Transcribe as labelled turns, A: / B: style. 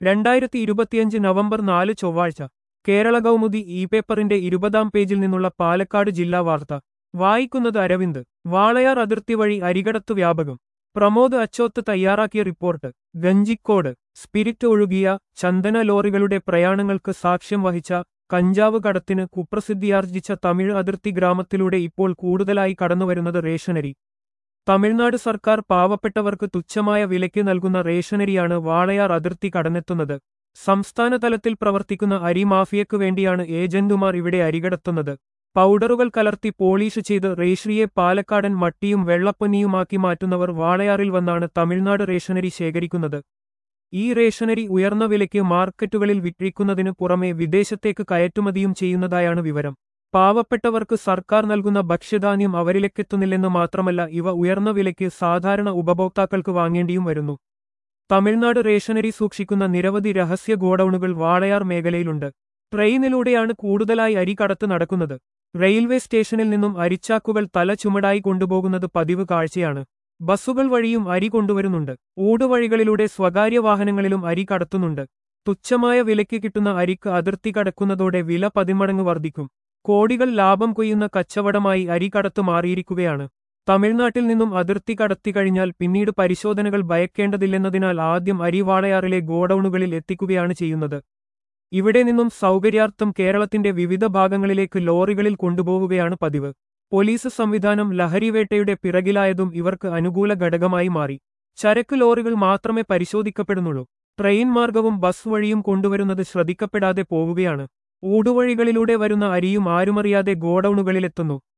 A: രണ്ടായിരത്തി ഇരുപത്തിയഞ്ച് നവംബർ നാല് ചൊവ്വാഴ്ച കേരള കൗമുദി ഇ പേപ്പറിന്റെ ഇരുപതാം പേജിൽ നിന്നുള്ള പാലക്കാട് ജില്ലാ വാർത്ത വായിക്കുന്നത് അരവിന്ദ് വാളയാർ അതിർത്തി വഴി അരികടത്ത് വ്യാപകം പ്രമോദ് അച്ചോത്ത് തയ്യാറാക്കിയ റിപ്പോർട്ട് ഗഞ്ചിക്കോട് സ്പിരിറ്റ് ഒഴുകിയ ചന്ദന ലോറികളുടെ പ്രയാണങ്ങൾക്ക് സാക്ഷ്യം വഹിച്ച കഞ്ചാവ് കടത്തിന് കുപ്രസിദ്ധിയാർജിച്ച തമിഴ് അതിർത്തി ഗ്രാമത്തിലൂടെ ഇപ്പോൾ കൂടുതലായി കടന്നുവരുന്നത് റേഷനരി തമിഴ്നാട് സർക്കാർ പാവപ്പെട്ടവർക്ക് തുച്ഛമായ വിലയ്ക്ക് നൽകുന്ന റേഷനരിയാണ് വാളയാർ അതിർത്തി കടന്നെത്തുന്നത് സംസ്ഥാന തലത്തിൽ പ്രവർത്തിക്കുന്ന അരി മാഫിയയ്ക്കു വേണ്ടിയാണ് ഏജന്റുമാർ ഇവിടെ അരികടത്തുന്നത് പൗഡറുകൾ കലർത്തി പോളീഷ് ചെയ്ത് റേഷ്രിയെ പാലക്കാടൻ മട്ടിയും വെള്ളപ്പൊന്നിയുമാക്കി മാറ്റുന്നവർ വാളയാറിൽ വന്നാണ് തമിഴ്നാട് റേഷനരി ശേഖരിക്കുന്നത് ഈ റേഷനരി ഉയർന്ന വിലയ്ക്ക് മാർക്കറ്റുകളിൽ വിറ്റഴിക്കുന്നതിനു പുറമെ വിദേശത്തേക്ക് കയറ്റുമതിയും ചെയ്യുന്നതായാണ് വിവരം പാവപ്പെട്ടവർക്ക് സർക്കാർ നൽകുന്ന ഭക്ഷ്യധാന്യം അവരിലേക്കെത്തുന്നില്ലെന്ന് മാത്രമല്ല ഇവ ഉയർന്ന വിലയ്ക്ക് സാധാരണ ഉപഭോക്താക്കൾക്ക് വാങ്ങേണ്ടിയും വരുന്നു തമിഴ്നാട് റേഷനരി സൂക്ഷിക്കുന്ന നിരവധി രഹസ്യ ഗോഡൌണുകൾ വാളയാർ മേഖലയിലുണ്ട് ട്രെയിനിലൂടെയാണ് കൂടുതലായി അരി കടത്ത് നടക്കുന്നത് റെയിൽവേ സ്റ്റേഷനിൽ നിന്നും അരിച്ചാക്കുകൾ തല ചുമടായി കൊണ്ടുപോകുന്നത് പതിവ് കാഴ്ചയാണ് ബസ്സുകൾ വഴിയും അരി കൊണ്ടുവരുന്നുണ്ട് ഊടുവഴികളിലൂടെ സ്വകാര്യ വാഹനങ്ങളിലും അരി കടത്തുന്നുണ്ട് തുച്ഛമായ വിലയ്ക്ക് കിട്ടുന്ന അരിക്ക് അതിർത്തി കടക്കുന്നതോടെ വില പതിമടങ്ങ് വർദ്ധിക്കും കോടികൾ ലാഭം കൊയ്യുന്ന കച്ചവടമായി അരി കടത്ത് മാറിയിരിക്കുകയാണ് തമിഴ്നാട്ടിൽ നിന്നും അതിർത്തി കടത്തിക്കഴിഞ്ഞാൽ പിന്നീട് പരിശോധനകൾ ഭയക്കേണ്ടതില്ലെന്നതിനാൽ ആദ്യം അരി വാളയാറിലെ ഗോഡൌണുകളിൽ എത്തിക്കുകയാണ് ചെയ്യുന്നത് ഇവിടെ നിന്നും സൗകര്യാർത്ഥം കേരളത്തിന്റെ വിവിധ ഭാഗങ്ങളിലേക്ക് ലോറികളിൽ കൊണ്ടുപോവുകയാണ് പതിവ് പോലീസ് സംവിധാനം ലഹരിവേട്ടയുടെ പിറകിലായതും ഇവർക്ക് അനുകൂല ഘടകമായി മാറി ചരക്ക് ലോറികൾ മാത്രമേ പരിശോധിക്കപ്പെടുന്നുള്ളൂ ട്രെയിൻ മാർഗവും ബസ് വഴിയും കൊണ്ടുവരുന്നത് ശ്രദ്ധിക്കപ്പെടാതെ പോവുകയാണ് ഊടുവഴികളിലൂടെ വരുന്ന അരിയും ആരുമറിയാതെ ഗോഡൌണുകളിലെത്തുന്നു